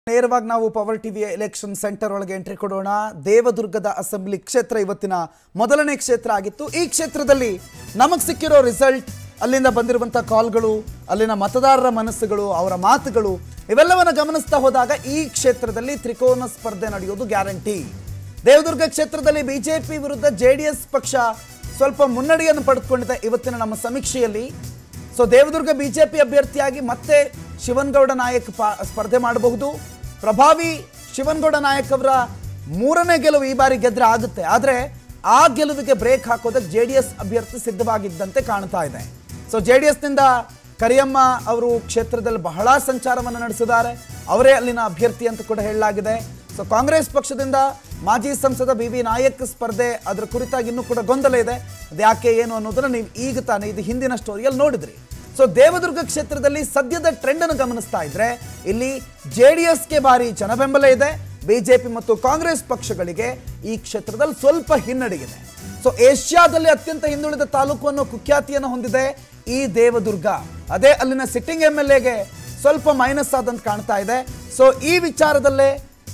ನೇರವಾಗಿ ನಾವು ಪವರ್ ಟಿವಿಯ ಎಲೆಕ್ಷನ್ ಸೆಂಟರ್ ಒಳಗೆ ಎಂಟ್ರಿ ಕೊಡೋಣ ದೇವದುರ್ಗದ ಅಸೆಂಬ್ಲಿ ಕ್ಷೇತ್ರ ಇವತ್ತಿನ ಮೊದಲನೇ ಕ್ಷೇತ್ರ ಆಗಿತ್ತು ಈ ಕ್ಷೇತ್ರದಲ್ಲಿ ನಮಗೆ ಸಿಕ್ಕಿರೋ ರಿಸಲ್ಟ್ ಅಲ್ಲಿಂದ ಬಂದಿರುವಂಥ ಕಾಲ್ಗಳು ಅಲ್ಲಿನ ಮತದಾರರ ಮನಸ್ಸುಗಳು ಅವರ ಮಾತುಗಳು ಇವೆಲ್ಲವನ್ನು ಗಮನಿಸ್ತಾ ಹೋದಾಗ ಈ ಕ್ಷೇತ್ರದಲ್ಲಿ ತ್ರಿಕೋನ ಸ್ಪರ್ಧೆ ನಡೆಯೋದು ಗ್ಯಾರಂಟಿ ದೇವದುರ್ಗ ಕ್ಷೇತ್ರದಲ್ಲಿ ಬಿಜೆಪಿ ವಿರುದ್ಧ ಜೆ ಡಿ ಎಸ್ ಪಕ್ಷ ಸ್ವಲ್ಪ ಮುನ್ನಡೆಯನ್ನು ಪಡೆದುಕೊಂಡಿದೆ ಇವತ್ತಿನ ನಮ್ಮ ಸಮೀಕ್ಷೆಯಲ್ಲಿ ಸೊ ದೇವದುರ್ಗ ಬಿಜೆಪಿ ಅಭ್ಯರ್ಥಿಯಾಗಿ ಮತ್ತೆ ಶಿವನಗೌಡ ನಾಯಕ್ ಪಾ- ಸ್ಪರ್ಧೆ ಮಾಡಬಹುದು ಪ್ರಭಾವಿ ಶಿವನಗೌಡ ನಾಯಕ್ ಅವರ ಮೂರನೇ ಗೆಲುವು ಈ ಬಾರಿ ಗೆದ್ರೆ ಆಗುತ್ತೆ ಆದರೆ ಆ ಗೆಲುವಿಗೆ ಬ್ರೇಕ್ ಹಾಕೋದಕ್ಕೆ ಜೆ ಡಿ ಎಸ್ ಅಭ್ಯರ್ಥಿ ಸಿದ್ಧವಾಗಿದ್ದಂತೆ ಕಾಣ್ತಾ ಇದೆ ಸೊ ಜೆ ಡಿ ಎಸ್ನಿಂದ ಕರಿಯಮ್ಮ ಅವರು ಕ್ಷೇತ್ರದಲ್ಲಿ ಬಹಳ ಸಂಚಾರವನ್ನು ನಡೆಸಿದ್ದಾರೆ ಅವರೇ ಅಲ್ಲಿನ ಅಭ್ಯರ್ಥಿ ಅಂತ ಕೂಡ ಹೇಳಲಾಗಿದೆ ಸೊ ಕಾಂಗ್ರೆಸ್ ಪಕ್ಷದಿಂದ ಮಾಜಿ ಸಂಸದ ಬಿ ವಿ ನಾಯಕ್ ಸ್ಪರ್ಧೆ ಅದರ ಕುರಿತಾಗಿ ಇನ್ನೂ ಕೂಡ ಗೊಂದಲ ಇದೆ ಅದು ಯಾಕೆ ಏನು ಅನ್ನೋದನ್ನ ನೀವು ಈಗ ತಾನೇ ಇದು ಹಿಂದಿನ ಸ್ಟೋರಿಯಲ್ಲಿ ನೋಡಿದ್ರಿ ಸೊ ದೇವದುರ್ಗ ಕ್ಷೇತ್ರದಲ್ಲಿ ಸದ್ಯದ ಟ್ರೆಂಡ್ ಅನ್ನು ಗಮನಿಸ್ತಾ ಇದ್ರೆ ಇಲ್ಲಿ ಜೆ ಡಿ ಎಸ್ಗೆ ಭಾರಿ ಜನಬೆಂಬಲ ಇದೆ ಬಿಜೆಪಿ ಮತ್ತು ಕಾಂಗ್ರೆಸ್ ಪಕ್ಷಗಳಿಗೆ ಈ ಕ್ಷೇತ್ರದಲ್ಲಿ ಸ್ವಲ್ಪ ಹಿನ್ನಡೆಯಿದೆ ಸೊ ಏಷ್ಯಾದಲ್ಲಿ ಅತ್ಯಂತ ಹಿಂದುಳಿದ ತಾಲೂಕು ಅನ್ನೋ ಕುಖ್ಯಾತಿಯನ್ನು ಹೊಂದಿದೆ ಈ ದೇವದುರ್ಗ ಅದೇ ಅಲ್ಲಿನ ಸಿಟ್ಟಿಂಗ್ ಎಮ್ ಎಲ್ ಎಗೆ ಸ್ವಲ್ಪ ಮೈನಸ್ ಆದಂತ ಕಾಣ್ತಾ ಇದೆ ಸೊ ಈ ವಿಚಾರದಲ್ಲೇ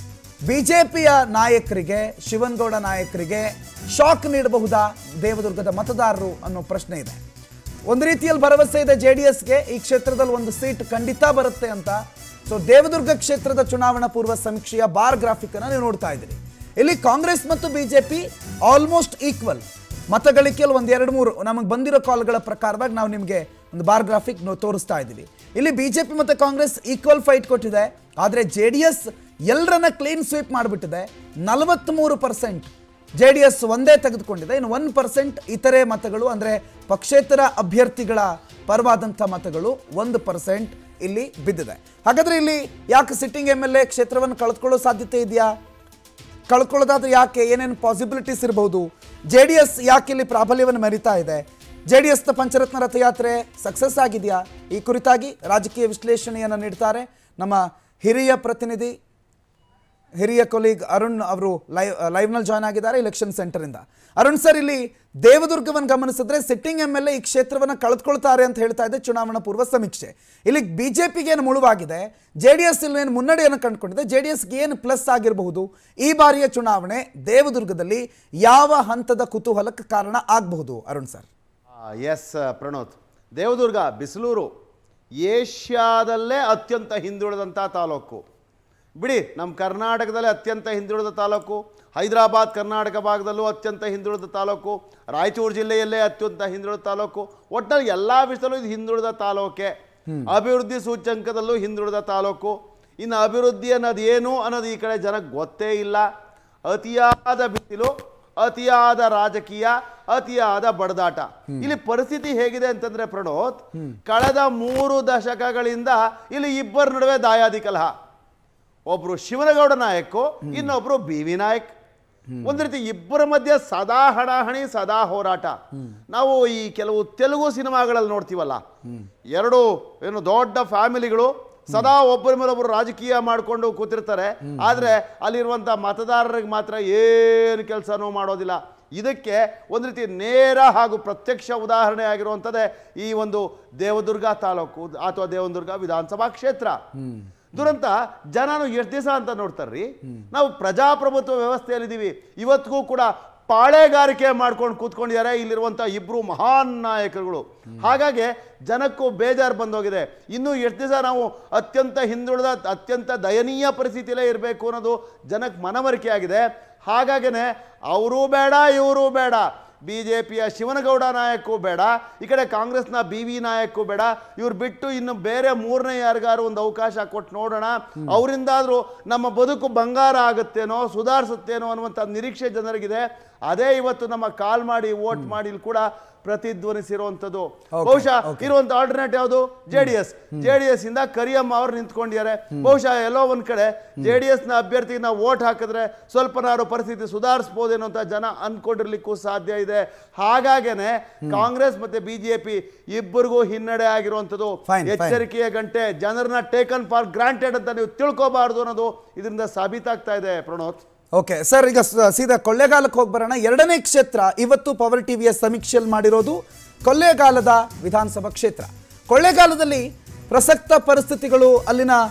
ಬಿಜೆಪಿಯ ನಾಯಕರಿಗೆ ಶಿವನಗೌಡ ನಾಯಕರಿಗೆ ಶಾಕ್ ನೀಡಬಹುದಾ ದೇವದುರ್ಗದ ಮತದಾರರು ಅನ್ನೋ ಪ್ರಶ್ನೆ ಇದೆ ಒಂದು ರೀತಿಯಲ್ಲಿ ಭರವಸೆ ಇದೆ ಜೆ ಡಿ ಎಸ್ಗೆ ಈ ಕ್ಷೇತ್ರದಲ್ಲಿ ಒಂದು ಸೀಟ್ ಖಂಡಿತ ಬರುತ್ತೆ ಅಂತ ಸೊ ದೇವದುರ್ಗ ಕ್ಷೇತ್ರದ ಚುನಾವಣಾ ಪೂರ್ವ ಸಮೀಕ್ಷೆಯ ಬಾರ್ ಗ್ರಾಫಿಕ್ ಅನ್ನು ನೀವು ನೋಡ್ತಾ ಇದ್ದೀರಿ ಇಲ್ಲಿ ಕಾಂಗ್ರೆಸ್ ಮತ್ತು ಬಿಜೆಪಿ ಆಲ್ಮೋಸ್ಟ್ ಈಕ್ವಲ್ ಮತಗಳಿಕೆಯಲ್ಲಿ ಒಂದು ಎರಡು ಮೂರು ನಮಗೆ ಬಂದಿರೋ ಕಾಲ್ಗಳ ಪ್ರಕಾರವಾಗಿ ನಾವು ನಿಮಗೆ ಒಂದು ಬಾರ್ ಗ್ರಾಫಿಕ್ ತೋರಿಸ್ತಾ ಇದ್ದೀವಿ ಇಲ್ಲಿ ಬಿಜೆಪಿ ಮತ್ತು ಕಾಂಗ್ರೆಸ್ ಈಕ್ವಲ್ ಫೈಟ್ ಕೊಟ್ಟಿದೆ ಆದರೆ ಜೆ ಡಿ ಎಸ್ ಎಲ್ಲರನ್ನ ಕ್ಲೀನ್ ಸ್ವೀಪ್ ಮಾಡಿಬಿಟ್ಟಿದೆ ನಲವತ್ತ್ಮೂರು ಪರ್ಸೆಂಟ್ ಜೆ ಡಿ ಎಸ್ ಒಂದೇ ತೆಗೆದುಕೊಂಡಿದೆ ಇನ್ನು ಒನ್ ಪರ್ಸೆಂಟ್ ಇತರೆ ಮತಗಳು ಅಂದರೆ ಪಕ್ಷೇತರ ಅಭ್ಯರ್ಥಿಗಳ ಪರವಾದಂಥ ಮತಗಳು ಒಂದು ಪರ್ಸೆಂಟ್ ಇಲ್ಲಿ ಬಿದ್ದಿದೆ ಹಾಗಾದ್ರೆ ಇಲ್ಲಿ ಯಾಕೆ ಸಿಟ್ಟಿಂಗ್ ಎಮ್ ಎಲ್ ಎ ಕ್ಷೇತ್ರವನ್ನು ಕಳೆದುಕೊಳ್ಳೋ ಸಾಧ್ಯತೆ ಇದೆಯಾ ಕಳ್ಕೊಳ್ಳೋದಾದ್ರೆ ಯಾಕೆ ಏನೇನು ಪಾಸಿಬಿಲಿಟೀಸ್ ಇರಬಹುದು ಜೆ ಡಿ ಎಸ್ ಯಾಕೆ ಇಲ್ಲಿ ಪ್ರಾಬಲ್ಯವನ್ನು ಮೆರಿತಾ ಇದೆ ಜೆ ಡಿ ಎಸ್ನ ಪಂಚರತ್ನ ರಥಯಾತ್ರೆ ಸಕ್ಸಸ್ ಆಗಿದೆಯಾ ಈ ಕುರಿತಾಗಿ ರಾಜಕೀಯ ವಿಶ್ಲೇಷಣೆಯನ್ನು ನೀಡ್ತಾರೆ ನಮ್ಮ ಹಿರಿಯ ಪ್ರತಿನಿಧಿ ಹಿರಿಯ ಕೊಲೀಗ್ ಅರುಣ್ ಅವರು ಲೈವ್ ಲೈವ್ನಲ್ಲಿ ಜಾಯ್ನ್ ಆಗಿದ್ದಾರೆ ಇಲೆಕ್ಷನ್ ಸೆಂಟರಿಂದ ಅರುಣ್ ಸರ್ ಇಲ್ಲಿ ದೇವದುರ್ಗವನ್ನು ಗಮನಿಸಿದ್ರೆ ಸಿಟ್ಟಿಂಗ್ ಎಮ್ ಎಲ್ ಎ ಈ ಕ್ಷೇತ್ರವನ್ನು ಕಳೆದುಕೊಳ್ತಾರೆ ಅಂತ ಹೇಳ್ತಾ ಇದೆ ಚುನಾವಣಾ ಪೂರ್ವ ಸಮೀಕ್ಷೆ ಇಲ್ಲಿ ಬಿಜೆಪಿಗೆ ಏನು ಮುಳುವಾಗಿದೆ ಜೆ ಡಿ ಎಸ್ ಇಲ್ಲಿ ಏನು ಮುನ್ನಡೆಯನ್ನು ಕಂಡುಕೊಂಡಿದೆ ಜೆ ಡಿ ಎಸ್ಗೆ ಏನು ಪ್ಲಸ್ ಆಗಿರಬಹುದು ಈ ಬಾರಿಯ ಚುನಾವಣೆ ದೇವದುರ್ಗದಲ್ಲಿ ಯಾವ ಹಂತದ ಕುತೂಹಲಕ್ಕೆ ಕಾರಣ ಆಗಬಹುದು ಅರುಣ್ ಸರ್ ಎಸ್ ಪ್ರಣೋತ್ ದೇವದುರ್ಗ ಬಿಸಿಲೂರು ಏಷ್ಯಾದಲ್ಲೇ ಅತ್ಯಂತ ಹಿಂದುಳಿದಂಥ ತಾಲೂಕು ಬಿಡಿ ನಮ್ಮ ಕರ್ನಾಟಕದಲ್ಲೇ ಅತ್ಯಂತ ಹಿಂದುಳಿದ ತಾಲೂಕು ಹೈದರಾಬಾದ್ ಕರ್ನಾಟಕ ಭಾಗದಲ್ಲೂ ಅತ್ಯಂತ ಹಿಂದುಳಿದ ತಾಲೂಕು ರಾಯಚೂರು ಜಿಲ್ಲೆಯಲ್ಲೇ ಅತ್ಯಂತ ಹಿಂದುಳಿದ ತಾಲೂಕು ಒಟ್ಟಲ್ಲಿ ಎಲ್ಲ ವಿಷಯದಲ್ಲೂ ಇದು ಹಿಂದುಳಿದ ತಾಲೂಕೆ ಅಭಿವೃದ್ಧಿ ಸೂಚ್ಯಂಕದಲ್ಲೂ ಹಿಂದುಳಿದ ತಾಲೂಕು ಇನ್ನು ಅಭಿವೃದ್ಧಿ ಅನ್ನೋದು ಏನು ಅನ್ನೋದು ಈ ಕಡೆ ಜನಕ್ಕೆ ಗೊತ್ತೇ ಇಲ್ಲ ಅತಿಯಾದ ಬಿಸಿಲು ಅತಿಯಾದ ರಾಜಕೀಯ ಅತಿಯಾದ ಬಡದಾಟ ಇಲ್ಲಿ ಪರಿಸ್ಥಿತಿ ಹೇಗಿದೆ ಅಂತಂದ್ರೆ ಪ್ರಣೋತ್ ಕಳೆದ ಮೂರು ದಶಕಗಳಿಂದ ಇಲ್ಲಿ ಇಬ್ಬರ ನಡುವೆ ದಾಯಾದಿ ಕಲಹ ಒಬ್ರು ಶಿವನಗೌಡ ನಾಯಕ್ ಇನ್ನೊಬ್ರು ಬಿ ವಿ ನಾಯಕ್ ಒಂದ್ ರೀತಿ ಇಬ್ಬರ ಮಧ್ಯೆ ಸದಾ ಹಣಾಹಣಿ ಸದಾ ಹೋರಾಟ ನಾವು ಈ ಕೆಲವು ತೆಲುಗು ಸಿನಿಮಾಗಳಲ್ಲಿ ನೋಡ್ತೀವಲ್ಲ ಎರಡು ಏನು ದೊಡ್ಡ ಫ್ಯಾಮಿಲಿಗಳು ಸದಾ ಒಬ್ಬರ ಮೇಲೆ ಒಬ್ಬರು ರಾಜಕೀಯ ಮಾಡಿಕೊಂಡು ಕೂತಿರ್ತಾರೆ ಆದ್ರೆ ಅಲ್ಲಿರುವಂತ ಮತದಾರರಿಗೆ ಮಾತ್ರ ಏನು ಕೆಲಸನೂ ಮಾಡೋದಿಲ್ಲ ಇದಕ್ಕೆ ಒಂದು ರೀತಿ ನೇರ ಹಾಗೂ ಪ್ರತ್ಯಕ್ಷ ಉದಾಹರಣೆ ಆಗಿರುವಂಥದ್ದೇ ಈ ಒಂದು ದೇವದುರ್ಗ ತಾಲೂಕು ಅಥವಾ ದೇವದುರ್ಗ ವಿಧಾನಸಭಾ ಕ್ಷೇತ್ರ ದುರಂತ ಜನನು ಎಷ್ಟು ದಿವಸ ಅಂತ ನೋಡ್ತಾರ್ರಿ ನಾವು ಪ್ರಜಾಪ್ರಭುತ್ವ ವ್ಯವಸ್ಥೆಯಲ್ಲಿದ್ದೀವಿ ಇವತ್ತಿಗೂ ಕೂಡ ಪಾಳೆಗಾರಿಕೆ ಮಾಡ್ಕೊಂಡು ಕೂತ್ಕೊಂಡಿದ್ದಾರೆ ಇಲ್ಲಿರುವಂಥ ಇಬ್ರು ಮಹಾನ್ ನಾಯಕರುಗಳು ಹಾಗಾಗಿ ಜನಕ್ಕೂ ಬೇಜಾರು ಬಂದೋಗಿದೆ ಇನ್ನು ಎಷ್ಟು ದಿವಸ ನಾವು ಅತ್ಯಂತ ಹಿಂದುಳಿದ ಅತ್ಯಂತ ದಯನೀಯ ಪರಿಸ್ಥಿತಿಯಲ್ಲೇ ಇರಬೇಕು ಅನ್ನೋದು ಜನಕ್ಕೆ ಮನವರಿಕೆ ಆಗಿದೆ ಹಾಗಾಗೇ ಅವರೂ ಬೇಡ ಇವರೂ ಬೇಡ ಬಿ ಜೆ ಪಿಯ ಶಿವನಗೌಡ ನಾಯಕ್ಕೂ ಬೇಡ ಈ ಕಡೆ ಕಾಂಗ್ರೆಸ್ನ ಬಿ ವಿ ನಾಯಕ್ಕೂ ಬೇಡ ಇವ್ರು ಬಿಟ್ಟು ಇನ್ನು ಬೇರೆ ಮೂರನೇ ಯಾರಿಗಾರು ಒಂದು ಅವಕಾಶ ಕೊಟ್ಟು ನೋಡೋಣ ಅವರಿಂದಾದ್ರೂ ನಮ್ಮ ಬದುಕು ಬಂಗಾರ ಆಗುತ್ತೇನೋ ಸುಧಾರಿಸುತ್ತೇನೋ ಅನ್ನುವಂಥ ನಿರೀಕ್ಷೆ ಜನರಿಗಿದೆ ಅದೇ ಇವತ್ತು ನಮ್ಮ ಕಾಲ್ ಮಾಡಿ ವೋಟ್ ಮಾಡಿ ಇಲ್ಲಿ ಕೂಡ ಪ್ರತಿಧ್ವನಿಸಿರುವಂಥದ್ದು ಬಹುಶಃ ಇರುವಂತ ಆಲ್ಟರ್ನೇಟ್ ಯಾವುದು J D S J D S ಇಂದ ಕರಿಯಮ್ಮ ಅವ್ರು ನಿಂತ್ಕೊಂಡಿದ್ದಾರೆ ಬಹುಶಃ ಎಲ್ಲೋ ಒಂದ್ ಕಡೆ ಜೆ ಡಿ ಎಸ್ ನ ಅಭ್ಯರ್ಥಿಗೆ ನಾವು ವೋಟ್ ಹಾಕಿದ್ರೆ ಸ್ವಲ್ಪನಾರು ಪರಿಸ್ಥಿತಿ ಸುಧಾರಿಸಬಹುದೇನೋ ಅಂತ ಜನ ಅನ್ಕೊಂಡಿರ್ಲಿಕ್ಕೂ ಸಾಧ್ಯ ಇದೆ ಹಾಗಾಗೇನೆ ಕಾಂಗ್ರೆಸ್ ಮತ್ತೆ ಬಿಜೆಪಿ ಇಬ್ಬರಿಗೂ ಹಿನ್ನಡೆ ಆಗಿರುವಂತದ್ದು Fine, fine. ಎಚ್ಚರಿಕೆಯ ಗಂಟೆ ಜನರನ್ನ ಟೇಕನ್ ಫಾರ್ ಗ್ರಾಂಟೆಡ್ ಅಂತ ನೀವು ತಿಳ್ಕೋಬಾರ್ದು ಅನ್ನೋದು ಇದರಿಂದ ಸಾಬೀತಾಗ್ತಾ ಇದೆ ಪ್ರಣೋತ್ ಓಕೆ ಸರ್ ಈಗ ಸ- ಸೀದಾ ಕೊಳ್ಳೇಗಾಲಕ್ಕೆ ಹೋಗಿ ಬರೋಣ ಎರಡನೇ ಕ್ಷೇತ್ರ ಇವತ್ತು ಪವರ್ ಟಿವಿಯ ಸಮೀಕ್ಷೆಯಲ್ಲಿ ಮಾಡಿರೋದು ಕೊಳ್ಳೇಗಾಲದ ವಿಧಾನಸಭಾ ಕ್ಷೇತ್ರ ಕೊಳ್ಳೇಗಾಲದಲ್ಲಿ ಪ್ರಸಕ್ತ ಪರಿಸ್ಥಿತಿಗಳು ಅಲ್ಲಿನ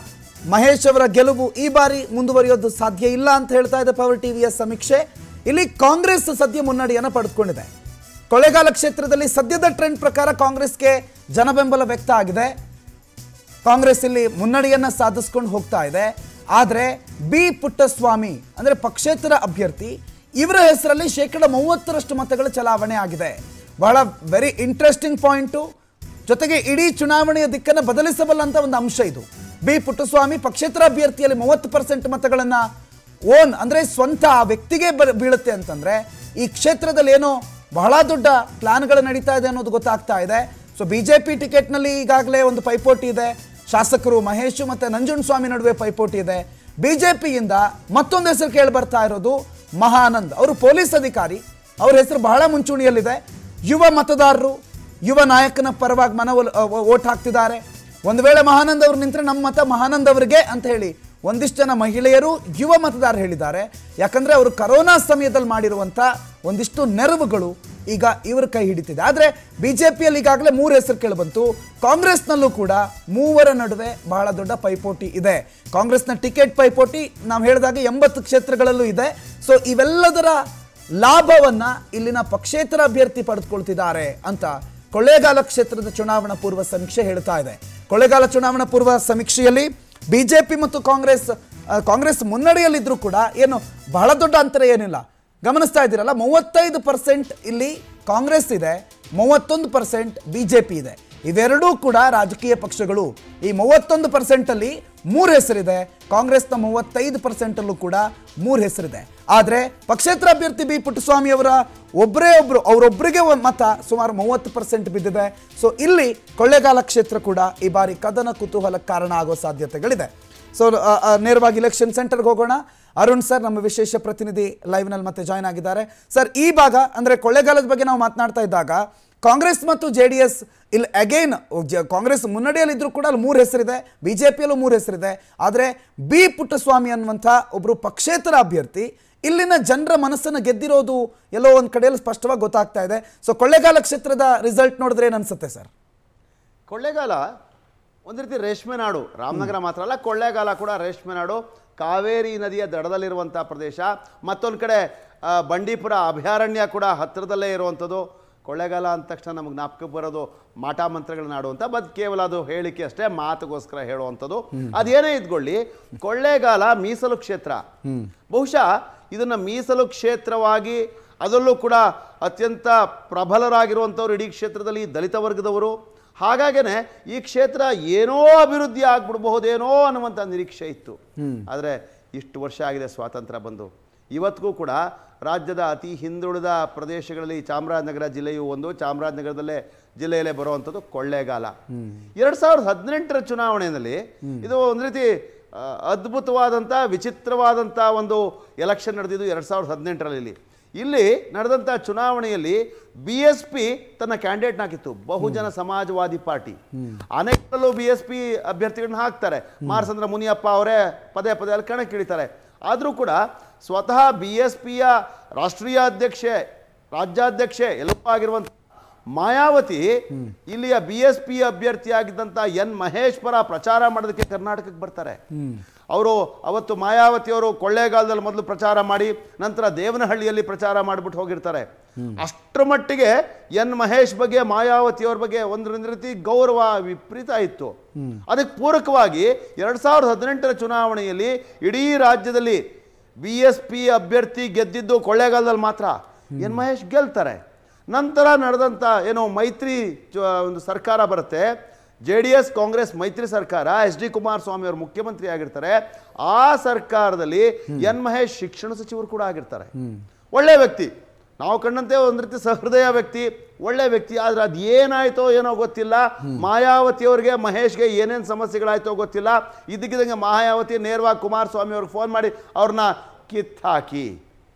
ಮಹೇಶ್ ಅವರ ಗೆಲುವು ಈ ಬಾರಿ ಮುಂದುವರಿಯೋದು ಸಾಧ್ಯ ಇಲ್ಲ ಅಂತ ಹೇಳ್ತಾ ಇದೆ ಪವರ್ ಟಿವಿಯ ಸಮೀಕ್ಷೆ ಇಲ್ಲಿ ಕಾಂಗ್ರೆಸ್ ಸದ್ಯ ಮುನ್ನಡೆಯನ್ನು ಪಡೆದುಕೊಂಡಿದೆ ಕೊಳ್ಳೇಗಾಲ ಕ್ಷೇತ್ರದಲ್ಲಿ ಸದ್ಯದ ಟ್ರೆಂಡ್ ಪ್ರಕಾರ ಕಾಂಗ್ರೆಸ್ಗೆ ಜನಬೆಂಬಲ ವ್ಯಕ್ತ ಆಗಿದೆ ಕಾಂಗ್ರೆಸ್ ಇಲ್ಲಿ ಮುನ್ನಡೆಯನ್ನ ಸಾಧಿಸ್ಕೊಂಡು ಹೋಗ್ತಾ ಇದೆ ಆದರೆ ಬಿ ಪುಟ್ಟಸ್ವಾಮಿ ಅಂದ್ರೆ ಪಕ್ಷೇತರ ಅಭ್ಯರ್ಥಿ ಇವರ ಹೆಸರಲ್ಲಿ ಶೇಕಡ ಮೂವತ್ತರಷ್ಟು ಮತಗಳ ಚಲಾವಣೆ ಆಗಿದೆ ಬಹಳ ವೆರಿ ಇಂಟ್ರೆಸ್ಟಿಂಗ್ ಪಾಯಿಂಟು ಜೊತೆಗೆ ಇಡೀ ಚುನಾವಣೆಯ ದಿಕ್ಕನ್ನು ಬದಲಿಸಬಲ್ಲಂತ ಒಂದು ಅಂಶ ಇದು ಬಿ ಪುಟ್ಟಸ್ವಾಮಿ ಪಕ್ಷೇತರ ಅಭ್ಯರ್ಥಿಯಲ್ಲಿ ಮೂವತ್ತು ಪರ್ಸೆಂಟ್ ಮತಗಳನ್ನ ಓನ್ ಅಂದ್ರೆ ಸ್ವಂತ ಆ ವ್ಯಕ್ತಿಗೆ ಬ ಬೀಳುತ್ತೆ ಅಂತಂದ್ರೆ ಈ ಕ್ಷೇತ್ರದಲ್ಲಿ ಏನೋ ಬಹಳ ದೊಡ್ಡ ಪ್ಲಾನ್ಗಳು ನಡೀತಾ ಇದೆ ಅನ್ನೋದು ಗೊತ್ತಾಗ್ತಾ ಇದೆ ಸೊ ಬಿಜೆಪಿ ಟಿಕೆಟ್ನಲ್ಲಿ ಈಗಾಗಲೇ ಒಂದು ಪೈಪೋಟಿ ಇದೆ ಶಾಸಕರು ಮಹೇಶ್ ಮತ್ತೆ ನಂಜುಂಡಸ್ವಾಮಿ ನಡುವೆ ಪೈಪೋಟಿ ಇದೆ ಬಿಜೆಪಿಯಿಂದ ಮತ್ತೊಂದು ಹೆಸರು ಕೇಳಿ ಬರ್ತಾ ಇರೋದು ಮಹಾನಂದ್ ಅವರು ಪೊಲೀಸ್ ಅಧಿಕಾರಿ ಅವ್ರ ಹೆಸರು ಬಹಳ ಮುಂಚೂಣಿಯಲ್ಲಿದೆ ಯುವ ಮತದಾರರು ಯುವ ನಾಯಕನ ಪರವಾಗಿ ಮನವೊಲ್ ಓಟ್ ಹಾಕ್ತಿದ್ದಾರೆ ಒಂದು ವೇಳೆ ಮಹಾನಂದ್ ಅವರು ನಿಂತರೆ ನಮ್ಮ ಮತ ಮಹಾನಂದ್ ಅವರಿಗೆ ಅಂತ ಹೇಳಿ ಒಂದಿಷ್ಟು ಜನ ಮಹಿಳೆಯರು ಯುವ ಮತದಾರರು ಹೇಳಿದ್ದಾರೆ ಯಾಕಂದ್ರೆ ಅವರು ಕರೋನಾ ಸಮಯದಲ್ಲಿ ಮಾಡಿರುವಂಥ ಒಂದಿಷ್ಟು ನೆರವುಗಳು ಈಗ ಇವ್ರ ಕೈ ಹಿಡಿತಿದೆ ಆದರೆ ಬಿಜೆಪಿಯಲ್ಲಿ ಈಗಾಗಲೇ ಮೂರು ಹೆಸರು ಕೇಳಿಬಂತು ಕಾಂಗ್ರೆಸ್ನಲ್ಲೂ ಕೂಡ ಮೂವರ ನಡುವೆ ಬಹಳ ದೊಡ್ಡ ಪೈಪೋಟಿ ಇದೆ ಕಾಂಗ್ರೆಸ್ನ ಟಿಕೆಟ್ ಪೈಪೋಟಿ ನಾವು ಹೇಳಿದಾಗ ಎಂಬತ್ತು ಕ್ಷೇತ್ರಗಳಲ್ಲೂ ಇದೆ ಸೊ ಇವೆಲ್ಲದರ ಲಾಭವನ್ನ ಇಲ್ಲಿನ ಪಕ್ಷೇತರ ಅಭ್ಯರ್ಥಿ ಪಡೆದುಕೊಳ್ತಿದ್ದಾರೆ ಅಂತ ಕೊಳ್ಳೇಗಾಲ ಕ್ಷೇತ್ರದ ಚುನಾವಣಾ ಪೂರ್ವ ಸಮೀಕ್ಷೆ ಹೇಳ್ತಾ ಇದೆ ಕೊಳ್ಳೇಗಾಲ ಚುನಾವಣಾ ಪೂರ್ವ ಸಮೀಕ್ಷೆಯಲ್ಲಿ ಬಿಜೆಪಿ ಮತ್ತು ಕಾಂಗ್ರೆಸ್ ಆ, ಕಾಂಗ್ರೆಸ್ ಮುನ್ನಡೆಯಲ್ಲಿದ್ರೂ ಕೂಡ ಏನು ಬಹಳ ದೊಡ್ಡ ಅಂತರ ಏನಿಲ್ಲ ಗಮನಿಸ್ತಾ ಇದ್ದೀರಲ್ಲ ಮೂವತ್ತೈದು ಪರ್ಸೆಂಟ್ ಇಲ್ಲಿ ಕಾಂಗ್ರೆಸ್ ಇದೆ ಮೂವತ್ತೊಂದು ಪರ್ಸೆಂಟ್ ಬಿಜೆಪಿ ಇದೆ ಇವೆರಡೂ ಕೂಡ ರಾಜಕೀಯ ಪಕ್ಷಗಳು ಈ ಮೂವತ್ತೊಂದು ಪರ್ಸೆಂಟಲ್ಲಿ ಮೂರು ಹೆಸರಿದೆ ಕಾಂಗ್ರೆಸ್ನ ಮೂವತ್ತೈದು ಪರ್ಸೆಂಟಲ್ಲೂ ಕೂಡ ಮೂರು ಹೆಸರಿದೆ ಆದರೆ ಪಕ್ಷೇತರ ಅಭ್ಯರ್ಥಿ ಬಿ ಪುಟ್ಟಸ್ವಾಮಿ ಅವರ ಒಬ್ಬರೇ ಒಬ್ರು ಅವರೊಬ್ಬರಿಗೆ ಒಂದು ಮತ ಸುಮಾರು ಮೂವತ್ತು ಪರ್ಸೆಂಟ್ ಬಿದ್ದಿದೆ ಸೊ ಇಲ್ಲಿ ಕೊಳ್ಳೇಗಾಲ ಕ್ಷೇತ್ರ ಕೂಡ ಈ ಬಾರಿ ಕದನ ಕುತೂಹಲಕ್ಕೆ ಕಾರಣ ಆಗೋ ಸಾಧ್ಯತೆಗಳಿದೆ ಸೊ ನೇರವಾಗಿ ಇಲೆಕ್ಷನ್ ಸೆಂಟರ್ಗೆ ಹೋಗೋಣ ಅರುಣ್ ಸರ್ ನಮ್ಮ ವಿಶೇಷ ಪ್ರತಿನಿಧಿ ಲೈವ್ನಲ್ಲಿ ಮತ್ತೆ ಜಾಯ್ನ್ ಆಗಿದ್ದಾರೆ ಸರ್ ಈ ಭಾಗ ಅಂದರೆ ಕೊಳ್ಳೇಗಾಲದ ಬಗ್ಗೆ ನಾವು ಮಾತನಾಡ್ತಾ ಇದ್ದಾಗ ಕಾಂಗ್ರೆಸ್ ಮತ್ತು ಜೆ ಡಿ ಎಸ್ ಇಲ್ಲಿ ಅಗೈನ್ ಕಾಂಗ್ರೆಸ್ ಮುನ್ನಡೆಯಲ್ಲಿದ್ದರೂ ಕೂಡ ಅಲ್ಲಿ ಮೂರು ಹೆಸರಿದೆ ಬಿ ಜೆ ಪಿಯಲ್ಲೂ ಮೂರು ಹೆಸರಿದೆ ಆದರೆ ಬಿ ಪುಟ್ಟಸ್ವಾಮಿ ಅನ್ನುವಂಥ ಒಬ್ಬರು ಪಕ್ಷೇತರ ಅಭ್ಯರ್ಥಿ ಇಲ್ಲಿನ ಜನರ ಮನಸ್ಸನ್ನು ಗೆದ್ದಿರೋದು ಎಲ್ಲೋ ಒಂದು ಕಡೆಯಲ್ಲಿ ಸ್ಪಷ್ಟವಾಗಿ ಗೊತ್ತಾಗ್ತಾ ಇದೆ ಸೊ ಕೊಳ್ಳೇಗಾಲ ಕ್ಷೇತ್ರದ ರಿಸಲ್ಟ್ ನೋಡಿದ್ರೆ ಏನು ಅನ್ಸುತ್ತೆ ಸರ್ ಕೊಳ್ಳೇಗಾಲ ಒಂದು ರೀತಿ ರೇಷ್ಮೆ ನಾಡು ರಾಮನಗರ ಮಾತ್ರ ಅಲ್ಲ ಕೊಳ್ಳೇಗಾಲ ಕೂಡ ರೇಷ್ಮೆ ನಾಡು ಕಾವೇರಿ ನದಿಯ ದಡದಲ್ಲಿರುವಂಥ ಪ್ರದೇಶ ಮತ್ತೊಂದು ಕಡೆ ಆ, ಬಂಡೀಪುರ ಅಭಯಾರಣ್ಯ ಕೂಡ ಹತ್ತಿರದಲ್ಲೇ ಇರುವಂಥದ್ದು ಕೊಳ್ಳೇಗಾಲ ಅಂದ ತಕ್ಷಣ ನಮಗೆ ಜ್ಞಾಪಕಕ್ಕೆ ಬರೋದು ಮಾಟ ಮಂತ್ರಗಳ ನಾಡು ಅಂತ ಬದ್ ಕೇವಲ ಅದು ಹೇಳಿಕೆ ಅಷ್ಟೇ ಮಾತುಗೋಸ್ಕರ ಹೇಳುವಂಥದ್ದು ಅದೇನೇ ಇದ್ಕೊಳ್ಳಿ ಕೊಳ್ಳೇಗಾಲ ಮೀಸಲು ಕ್ಷೇತ್ರ ಬಹುಶಃ ಇದನ್ನ ಮೀಸಲು ಕ್ಷೇತ್ರವಾಗಿ ಅದರಲ್ಲೂ ಕೂಡ ಅತ್ಯಂತ ಪ್ರಬಲರಾಗಿರುವಂಥವ್ರು ಇಡೀ ಕ್ಷೇತ್ರದಲ್ಲಿ ದಲಿತ ವರ್ಗದವರು ಹಾಗಾಗೇನೆ ಈ ಕ್ಷೇತ್ರ ಏನೋ ಅಭಿವೃದ್ಧಿ ಆಗ್ಬಿಡ್ಬಹುದೇನೋ ಅನ್ನುವಂಥ ನಿರೀಕ್ಷೆ ಇತ್ತು ಆದರೆ ಇಷ್ಟು ವರ್ಷ ಆಗಿದೆ ಸ್ವಾತಂತ್ರ್ಯ ಬಂದು ಇವತ್ತಿಗೂ ಕೂಡ ರಾಜ್ಯದ ಅತಿ ಹಿಂದುಳಿದ ಪ್ರದೇಶಗಳಲ್ಲಿ ಚಾಮರಾಜನಗರ ಜಿಲ್ಲೆಯು ಒಂದು ಚಾಮರಾಜನಗರದಲ್ಲೇ ಜಿಲ್ಲೆಯಲ್ಲೇ ಬರುವಂಥದ್ದು ಕೊಳ್ಳೇಗಾಲ ಎರಡು ಸಾವಿರದ ಹದಿನೆಂಟರ ಚುನಾವಣೆಯಲ್ಲಿ ಇದು ಒಂದು ರೀತಿ ಆ, ಅದ್ಭುತವಾದಂಥ ವಿಚಿತ್ರವಾದಂಥ ಒಂದು ಎಲೆಕ್ಷನ್ ನಡೆದಿದ್ದು ಎರಡು ಸಾವಿರದ ಹದಿನೆಂಟರಲ್ಲಿ ಇಲ್ಲಿ ನಡೆದಂಥ ಚುನಾವಣೆಯಲ್ಲಿ ಬಿ ಎಸ್ ಪಿ ತನ್ನ ಕ್ಯಾಂಡಿಡೇಟ್ನ ಹಾಕಿತ್ತು ಬಹುಜನ ಸಮಾಜವಾದಿ ಪಾರ್ಟಿ ಅನೇಕರಲ್ಲೂ ಬಿ ಎಸ್ ಪಿ ಅಭ್ಯರ್ಥಿಗಳನ್ನ ಹಾಕ್ತಾರೆ ಮಾರಸಂದ್ರ ಮುನಿಯಪ್ಪ ಅವರೇ ಪದೇ ಪದೇ ಅಲ್ಲಿ ಕಣಕ್ಕಿಳಿತಾರೆ ಆದರೂ ಕೂಡ ಸ್ವತಃ ಬಿ ಎಸ್ ಪಿಯ ರಾಷ್ಟ್ರೀಯ ಅಧ್ಯಕ್ಷೆ ರಾಜ್ಯಾಧ್ಯಕ್ಷೆ ಎಲ್ಲವೂ ಆಗಿರುವಂಥ ಮಾಯಾವತಿ ಇಲ್ಲಿಯ ಬಿ ಎಸ್ ಪಿ ಅಭ್ಯರ್ಥಿಯಾಗಿದ್ದಂಥ ಎನ್ ಮಹೇಶ್ ಪರ ಪ್ರಚಾರ ಮಾಡೋದಕ್ಕೆ ಕರ್ನಾಟಕಕ್ಕೆ ಬರ್ತಾರೆ ಅವರು ಅವತ್ತು ಮಾಯಾವತಿ ಅವರು ಕೊಳ್ಳೇಗಾಲದಲ್ಲಿ ಮೊದಲು ಪ್ರಚಾರ ಮಾಡಿ ನಂತರ ದೇವನಹಳ್ಳಿಯಲ್ಲಿ ಪ್ರಚಾರ ಮಾಡಿಬಿಟ್ಟು ಹೋಗಿರ್ತಾರೆ ಅಷ್ಟರ ಮಟ್ಟಿಗೆ ಎನ್ ಮಹೇಶ್ ಬಗ್ಗೆ ಮಾಯಾವತಿ ಅವ್ರ ಬಗ್ಗೆ ಒಂದು ರೀತಿ ಗೌರವ ವಿಪರೀತ ಇತ್ತು ಅದಕ್ಕೆ ಪೂರಕವಾಗಿ ಎರಡ್ ಸಾವಿರದ ಹದಿನೆಂಟರ ಚುನಾವಣೆಯಲ್ಲಿ ಇಡೀ ರಾಜ್ಯದಲ್ಲಿ ಬಿ ಎಸ್ ಪಿ ಅಭ್ಯರ್ಥಿ ಗೆದ್ದಿದ್ದು ಕೊಳ್ಳೇಗಾಲದಲ್ಲಿ ಮಾತ್ರ ಎನ್ ಮಹೇಶ್ ಗೆಲ್ತಾರೆ ನಂತರ ನಡೆದಂಥ ಏನೋ ಮೈತ್ರಿ ಚ- ಒಂದು ಸರ್ಕಾರ ಬರುತ್ತೆ ಜೆ ಡಿ ಎಸ್ ಕಾಂಗ್ರೆಸ್ ಮೈತ್ರಿ ಸರ್ಕಾರ ಎಸ್ ಡಿ ಕುಮಾರಸ್ವಾಮಿ ಅವರು ಮುಖ್ಯಮಂತ್ರಿ ಆಗಿರ್ತಾರೆ ಆ ಸರ್ಕಾರದಲ್ಲಿ ಎನ್ ಮಹೇಶ್ ಶಿಕ್ಷಣ ಸಚಿವರು ಕೂಡ ಆಗಿರ್ತಾರೆ ಒಳ್ಳೆ ವ್ಯಕ್ತಿ ನಾವು ಕಂಡಂತೆ ಒಂದು ರೀತಿ ಸಹೃದಯ ವ್ಯಕ್ತಿ ಒಳ್ಳೆ ವ್ಯಕ್ತಿ ಆದ್ರೆ ಅದು ಏನಾಯ್ತೋ ಏನೋ ಗೊತ್ತಿಲ್ಲ ಮಾಯಾವತಿ ಅವ್ರಿಗೆ ಮಹೇಶ್ಗೆ ಏನೇನು ಸಮಸ್ಯೆಗಳಾಯ್ತೋ ಗೊತ್ತಿಲ್ಲ ಇದ್ದಕ್ಕಿದ್ದಂಗೆ ಮಾಯಾವತಿ ನೇರವಾಗಿ ಕುಮಾರಸ್ವಾಮಿ ಅವ್ರಿಗೆ ಫೋನ್ ಮಾಡಿ ಅವ್ರನ್ನ ಕಿತ್ತಾಕಿ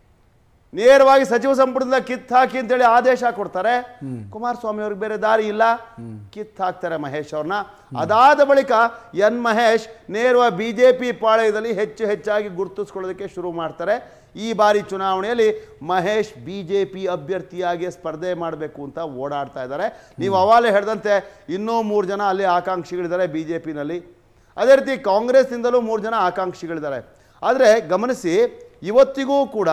ನೇರವಾಗಿ ಸಚಿವ ಸಂಪುಟದಿಂದ ಕಿತ್ ಹಾಕಿ ಅಂತೇಳಿ ಆದೇಶ ಕೊಡ್ತಾರೆ ಕುಮಾರಸ್ವಾಮಿ ಅವ್ರಿಗೆ ಬೇರೆ ದಾರಿ ಇಲ್ಲ ಕಿತ್ ಹಾಕ್ತಾರೆ ಮಹೇಶ್ ಅವ್ರನ್ನ ಅದಾದ ಬಳಿಕ ಎನ್ ಮಹೇಶ್ ನೇರವಾಗಿ ಬಿಜೆಪಿ ಪಾಳಯದಲ್ಲಿ ಹೆಚ್ಚು ಹೆಚ್ಚಾಗಿ ಗುರುತಿಸ್ಕೊಳ್ಳೋದಕ್ಕೆ ಶುರು ಮಾಡ್ತಾರೆ ಈ ಬಾರಿ ಚುನಾವಣೆಯಲ್ಲಿ ಮಹೇಶ್ ಬಿಜೆಪಿ ಅಭ್ಯರ್ಥಿಯಾಗಿ ಸ್ಪರ್ಧೆ ಮಾಡಬೇಕು ಅಂತ ಓಡಾಡ್ತಾ ಇದ್ದಾರೆ ನೀವು ಅವಾಗಲೇ ಹೇಳಿದಂತೆ ಇನ್ನೂ ಮೂರು ಜನ ಅಲ್ಲಿ ಆಕಾಂಕ್ಷಿಗಳಿದ್ದಾರೆ ಬಿಜೆಪಿನಲ್ಲಿ ಅದೇ ರೀತಿ ಕಾಂಗ್ರೆಸ್ನಿಂದಲೂ ಮೂರು ಜನ ಆಕಾಂಕ್ಷಿಗಳಿದ್ದಾರೆ ಆದರೆ ಗಮನಿಸಿ ಇವತ್ತಿಗೂ ಕೂಡ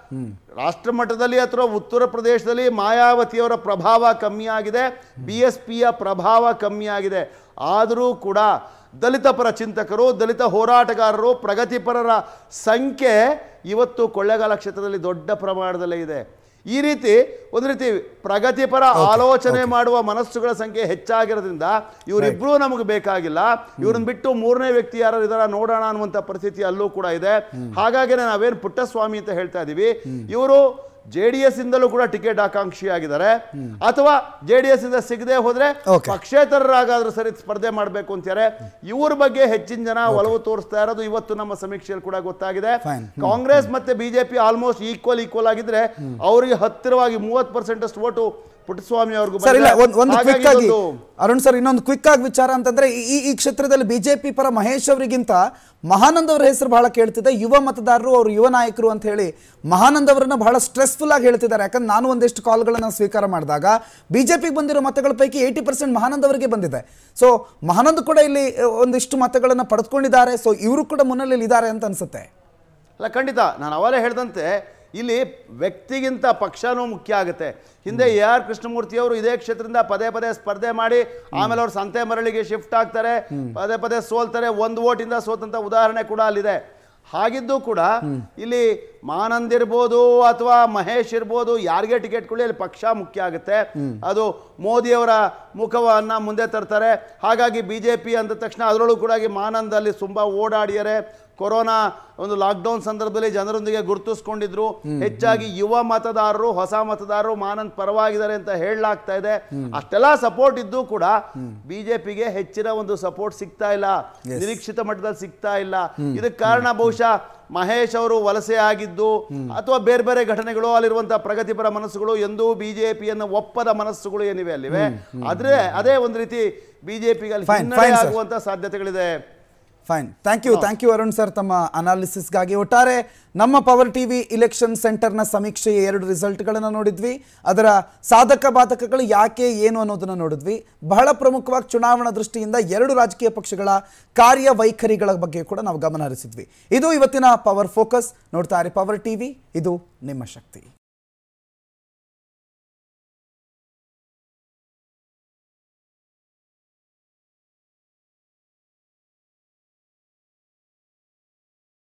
ರಾಷ್ಟ್ರ ಮಟ್ಟದಲ್ಲಿ ಅಥವಾ ಉತ್ತರ ಪ್ರದೇಶದಲ್ಲಿ ಮಾಯಾವತಿಯವರ ಪ್ರಭಾವ ಕಮ್ಮಿ ಆಗಿದೆ ಬಿ ಎಸ್ ಪಿಯ ಪ್ರಭಾವ ಕಮ್ಮಿ ಆಗಿದೆ ಆದರೂ ಕೂಡ ದಲಿತ ಪರ ಚಿಂತಕರು ದಲಿತ ಹೋರಾಟಗಾರರು ಪ್ರಗತಿಪರರ ಸಂಖ್ಯೆ ಇವತ್ತು ಕೊಳ್ಳೇಗಾಲ ಕ್ಷೇತ್ರದಲ್ಲಿ ದೊಡ್ಡ ಪ್ರಮಾಣದಲ್ಲೇ ಇದೆ ಈ ರೀತಿ ಒಂದು ರೀತಿ ಪ್ರಗತಿಪರ ಆಲೋಚನೆ ಮಾಡುವ ಮನಸ್ಸುಗಳ ಸಂಖ್ಯೆ ಹೆಚ್ಚಾಗಿರೋದ್ರಿಂದ ಇವರಿಬ್ರು ನಮಗೆ ಬೇಕಾಗಿಲ್ಲ ಇವ್ರನ್ನ ಬಿಟ್ಟು ಮೂರನೇ ವ್ಯಕ್ತಿ ಯಾರು ಇದಾರ ನೋಡೋಣ ಅನ್ನುವಂಥ ಪರಿಸ್ಥಿತಿ ಅಲ್ಲೂ ಕೂಡ ಇದೆ ಹಾಗಾಗಿ ನಾವೇನು ಪುಟ್ಟಸ್ವಾಮಿ ಅಂತ ಹೇಳ್ತಾ ಇದೀವಿ ಇವರು ಜೆ ಡಿ ಎಸ್ ಇಂದಲೂ ಕೂಡ ಟಿಕೆಟ್ ಆಕಾಂಕ್ಷಿಯಾಗಿದ್ದಾರೆ ಅಥವಾ ಜೆ ಡಿ ಎಸ್ ಇಂದ ಸಿಗದೆ ಹೋದ್ರೆ Okay. ಪಕ್ಷೇತರರಾಗಾದ್ರೂ ಸರಿ ಸ್ಪರ್ಧೆ ಮಾಡಬೇಕು ಅಂತಾರೆ ಇವ್ರ ಬಗ್ಗೆ ಹೆಚ್ಚಿನ ಜನ ಒಲವು ತೋರಿಸ್ತಾ ಇರೋದು ಇವತ್ತು ನಮ್ಮ ಸಮೀಕ್ಷೆಯಲ್ಲಿ ಕೂಡ ಗೊತ್ತಾಗಿದೆ Fine. ಕಾಂಗ್ರೆಸ್ ಮತ್ತೆ ಬಿಜೆಪಿ ಆಲ್ಮೋಸ್ಟ್ ಈಕ್ವಲ್ ಈಕ್ವಲ್ ಆಗಿದ್ರೆ ಅವರಿಗೆ ಹತ್ತಿರವಾಗಿ ಮೂವತ್ತು ಪರ್ಸೆಂಟ್ ಅಷ್ಟು ಓಟು ಪುಟ್ಟಸ್ವಾಮಿ ಅವ್ರಿಗೂ ಸರ್ ಇಲ್ಲ ಬಂದಿದೆ. ಒಂದು ಒಂದು ಹಾಗಾಗಿ ಕ್ವಿಕ್ ಆಗಿ ಇದೊಂದು- ಅರುಣ್ ಸರ್ ಇನ್ನೊಂದು ಕ್ವಿಕ್ ಆಗಿ ವಿಚಾರ ಅಂತಂದ್ರೆ ಈ ಈ ಕ್ಷೇತ್ರದಲ್ಲಿ ಬಿಜೆಪಿ ಪರ ಮಹೇಶ್ ಅವರಿಗಿಂತ ಮಹಾನಂದ್ ಅವರ ಹೆಸರು ಬಹಳ ಕೇಳ್ತಿದೆ ಯುವ ಮತದಾರರು ಅವರು ಯುವ ನಾಯಕರು ಅಂತ ಹೇಳಿ ಮಹಾನಂದ್ ಅವರನ್ನ ಬಹಳ ಸ್ಟ್ರೆಸ್ಫುಲ್ ಆಗಿ ಹೇಳ್ತಿದ್ದಾರೆ ಯಾಕಂದ್ರೆ ನಾನು ಒಂದಿಷ್ಟು ಕಾಲ್ಗಳನ್ನ ಸ್ವೀಕಾರ ಮಾಡಿದಾಗ ಬಿಜೆಪಿಗೆ ಬಂದಿರೋ ಮತಗಳ ಪೈಕಿ ಏಯ್ಟಿ ಪರ್ಸೆಂಟ್ ಮಹಾನಂದ್ ಅವರಿಗೆ ಬಂದಿದೆ ಸೊ ಮಹಾನಂದ್ ಕೂಡ ಇಲ್ಲಿ ಅಹ್, ಒಂದಿಷ್ಟು ಮತಗಳನ್ನ ಪಡೆದುಕೊಂಡಿದ್ದಾರೆ ಸೊ ಇವರು ಕೂಡ ಮುನ್ನೆಲೆಯಲ್ಲಿ ಇದ್ದಾರೆ ಅಂತ ಅನ್ಸುತ್ತೆ ಅಲ್ಲ ಖಂಡಿತ ನಾನು ಅವರೇ ಹೇಳಿದಂತೆ ಇಲ್ಲಿ ವ್ಯಕ್ತಿಗಿಂತ ಪಕ್ಷನೂ ಮುಖ್ಯ ಆಗುತ್ತೆ ಹಿಂದೆ ಎ ಆರ್ ಕೃಷ್ಣಮೂರ್ತಿ ಅವರು ಇದೇ ಕ್ಷೇತ್ರದಿಂದ ಪದೇ ಪದೇ ಸ್ಪರ್ಧೆ ಮಾಡಿ ಆಮೇಲೆ ಅವ್ರು ಸಂತೆ ಮರಳಿಗೆ ಶಿಫ್ಟ್ ಆಗ್ತಾರೆ ಪದೇ ಪದೇ ಸೋಲ್ತಾರೆ ಒಂದು ಓಟಿಂದ ಸೋತಂತ ಉದಾಹರಣೆ ಕೂಡ ಅಲ್ಲಿದೆ ಹಾಗಿದ್ದು ಕೂಡ ಇಲ್ಲಿ ಮಾನಂದ್ ಇರ್ಬೋದು ಅಥವಾ ಮಹೇಶ್ ಇರ್ಬೋದು ಯಾರಿಗೆ ಟಿಕೆಟ್ ಕೊಡಿ ಅಲ್ಲಿ ಪಕ್ಷ ಮುಖ್ಯ ಆಗುತ್ತೆ ಅದು ಮೋದಿಯವರ ಮುಖವನ್ನ ಮುಂದೆ ತರ್ತಾರೆ ಹಾಗಾಗಿ ಬಿಜೆಪಿ ಅಂದ ತಕ್ಷಣ ಅದರೊಳಗೂ ಕೂಡ ಈ ಮಾನಂದ್ ಅಲ್ಲಿ ತುಂಬಾ ಓಡಾಡಿಯರೆ ಕೊರೋನಾ ಒಂದು ಲಾಕ್ಡೌನ್ ಸಂದರ್ಭದಲ್ಲಿ ಜನರೊಂದಿಗೆ ಗುರುತಿಸ್ಕೊಂಡಿದ್ರು ಹೆಚ್ಚಾಗಿ ಯುವ ಮತದಾರರು ಹೊಸ ಮತದಾರರು ಮಾನಂದ್ ಪರವಾಗಿದ್ದಾರೆ ಅಂತ ಹೇಳಲಾಗ್ತಾ ಇದೆ ಅಷ್ಟೆಲ್ಲ ಸಪೋರ್ಟ್ ಇದ್ದು ಕೂಡ ಬಿಜೆಪಿಗೆ ಹೆಚ್ಚಿನ ಒಂದು ಸಪೋರ್ಟ್ ಸಿಗ್ತಾ ಇಲ್ಲ ನಿರೀಕ್ಷಿತ ಮಟ್ಟದಲ್ಲಿ ಸಿಗ್ತಾ ಇಲ್ಲ ಇದಕ್ಕೆ ಕಾರಣ ಬಹುಶಃ ಮಹೇಶ್ ಅವರು ವಲಸೆ ಆಗಿದ್ದು ಅಥವಾ ಬೇರೆ ಬೇರೆ ಘಟನೆಗಳು ಅಲ್ಲಿರುವಂತಹ ಪ್ರಗತಿಪರ ಮನಸ್ಸುಗಳು ಎಂದೂ ಬಿಜೆಪಿಯನ್ನು ಒಪ್ಪದ ಮನಸ್ಸುಗಳು ಏನಿವೆ ಅಲ್ಲಿವೆ ಆದ್ರೆ ಅದೇ ಒಂದು ರೀತಿ ಬಿಜೆಪಿಗೆ ಅಲ್ಲಿ Fine, ಹಿನ್ನಡೆ fine, sir. ಆಗುವಂತ ಸಾಧ್ಯತೆಗಳಿದೆ fine thank you thank you Arun sir ತಮ್ಮ ಅನಾಲಿಸಿಸ್ಗಾಗಿ ಒಟ್ಟಾರೆ ನಮ್ಮ ಪವರ್ ಟಿವಿ ಇಲೆಕ್ಷನ್ ಸೆಂಟರ್ನ ಸಮೀಕ್ಷೆಯ ಎರಡು ರಿಸಲ್ಟ್ಗಳನ್ನು ನೋಡಿದ್ವಿ ಅದರ ಸಾಧಕ ಬಾಧಕಗಳು ಯಾಕೆ ಏನು ಅನ್ನೋದನ್ನು ನೋಡಿದ್ವಿ ಬಹಳ ಪ್ರಮುಖವಾಗಿ ಚುನಾವಣಾ ದೃಷ್ಟಿಯಿಂದ ಎರಡು ರಾಜಕೀಯ ಪಕ್ಷಗಳ ಕಾರ್ಯವೈಖರಿಗಳ ಬಗ್ಗೆ ಕೂಡ ನಾವು ಗಮನ ಹರಿಸಿದ್ವಿ ಇದು ಇವತ್ತಿನ ಪವರ್ ಫೋಕಸ್ ನೋಡ್ತಾ ಇರಿ ಪವರ್ ಟಿವಿ ಇದು ನಿಮ್ಮ ಶಕ್ತಿ